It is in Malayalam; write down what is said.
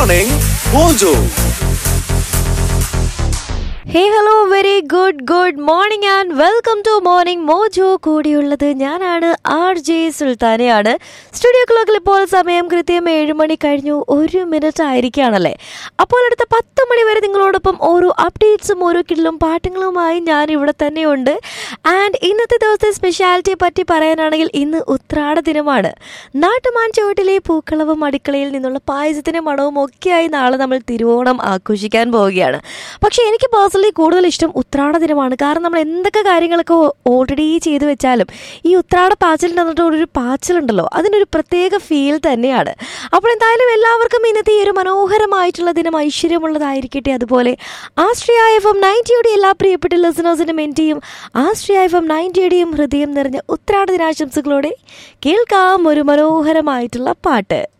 Morning Mojo. Hey hello very good good morning and welcome to Morning Mojo കൂടിയുള്ളത് ഞാനാണ് ആർ ജെ സുൽത്താനയാണ് സ്റ്റുഡിയോ ക്ലോക്കിൽ ഇപ്പോൾ സമയം കൃത്യം ഏഴ് മണി കഴിഞ്ഞു ഒരു മിനിറ്റ് ആയിരിക്കുകയാണല്ലേ അപ്പോൾ അടുത്ത പത്ത് മണി വരെ നിങ്ങളോടൊപ്പം ഓരോ അപ്ഡേറ്റ്സും ഓരോ കില്ലും പാട്ടുകളുമായി ഞാൻ ഇവിടെ തന്നെയുണ്ട് ആൻഡ് ഇന്നത്തെ ദിവസത്തെ സ്പെഷ്യാലിറ്റിയെ പറ്റി പറയാനാണെങ്കിൽ ഇന്ന് ഉത്രാട ദിനമാണ് നാട്ടുമാൻ ചുവട്ടിലെ പൂക്കളവും അടുക്കളയിൽ നിന്നുള്ള പായസത്തിൻ്റെ മണവും ഒക്കെയായി നാളെ നമ്മൾ തിരുവോണം ആഘോഷിക്കാൻ പോവുകയാണ് പക്ഷേ എനിക്ക് പേഴ്സണലി കൂടുതൽ ഇഷ്ടം ഉത്രാട ദിനമാണ് കാരണം നമ്മൾ എന്തൊക്കെ കാര്യങ്ങളൊക്കെ ഓൾറെഡി ചെയ്തു വെച്ചാലും ഈ ഉത്രാട പാച്ചിൽ എന്നിട്ട് ഒരു പാച്ചിലുണ്ടല്ലോ അതിനൊരു പ്രത്യേക ഫീൽ തന്നെയാണ് അപ്പോൾ എന്തായാലും എല്ലാവർക്കും ഇന്നത്തെ ഈ ഒരു മനോഹരമായിട്ടുള്ള ദിനം ഐശ്വര്യമുള്ളതായിരിക്കട്ടെ അതുപോലെ ആശ്രയ എഫ് എം നയൻറ്റിയുടെ എല്ലാ പ്രിയപ്പെട്ട ലിസണേഴ്സിനും എൻ്റെയും ആശ്രയ എഫ് എം നയൻറ്റിയുടെയും ഹൃദയം നിറഞ്ഞ ഉത്രാട ദിനാശംസകളോടെ കേൾക്കാം ഒരു മനോഹരമായിട്ടുള്ള പാട്ട്